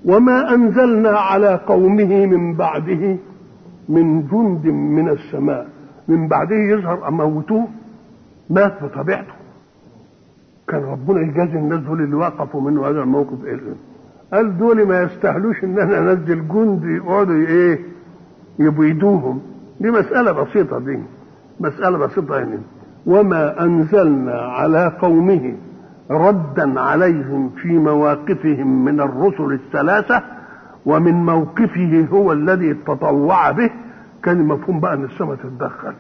وما أنزلنا على قومه من بعده من جند من السماء من بعده يظهر أموتوه مات بطبيعته كان ربنا يجازي الناس دول اللي وقفوا منه هذا الموقف إيه قال دول ما يستاهلوش ان انا انزل جند يقعدوا ايه يبيدوهم دي مسألة بسيطة دي مسألة بسيطة يعني وما أنزلنا على قومه ردا عليهم في مواقفهم من الرسل الثلاثة ومن موقفه هو الذي تطوع به كان المفهوم بقى ان السماء تتدخل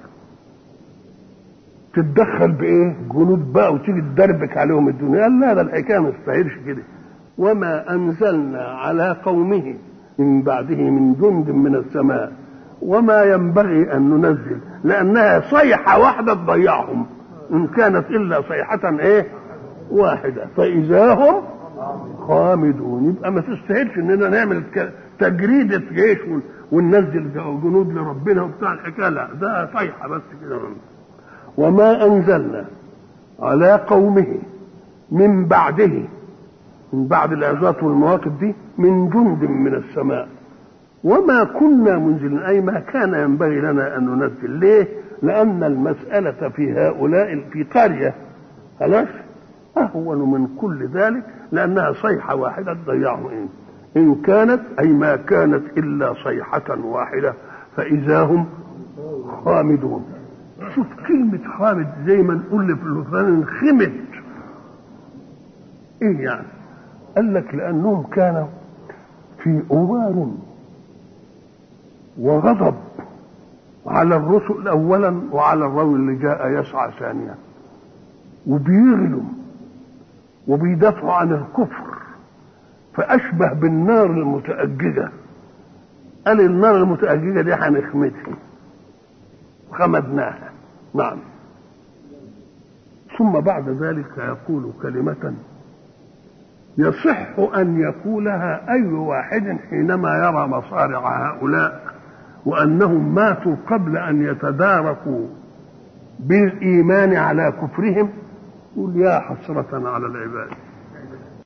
تتدخل بايه؟ جنود بقى وتيجي تدربك عليهم الدنيا قال لا ده الحكايه ما تستاهلش كده وما انزلنا على قومه من بعده من جند من السماء وما ينبغي ان ننزل لانها صيحه واحده تضيعهم ان كانت الا صيحه ايه؟ واحده فاذا هم خامدون يبقى ما تستاهلش اننا نعمل تجريده جيش وننزل جنود لربنا وبتاع الحكايه لا ده صيحه بس كده وما انزلنا على قومه من بعده من بعد العظات والمواقف دي من جند من السماء وما كنا منزلين اي ما كان ينبغي لنا ان ننزل ليه لان المساله في هؤلاء في قريه خلاص اهون من كل ذلك لانها صيحه واحده تضيعهم إن, ان كانت اي ما كانت الا صيحه واحده فاذا هم خامدون شوف كلمة خامد زي ما نقول في اللسان انخمد ايه يعني؟ قال لك لانهم كانوا في اوار وغضب على الرسل اولا وعلى الرجل اللي جاء يسعى ثانيا وبيغلوا وبيدافعوا عن الكفر فاشبه بالنار المتأججة قال النار المتأججة دي هنخمدها خمدناها نعم ثم بعد ذلك يقول كلمة يصح أن يقولها أي واحد حينما يرى مصارع هؤلاء وأنهم ماتوا قبل أن يتداركوا بالإيمان على كفرهم يقول يا حسرة على العباد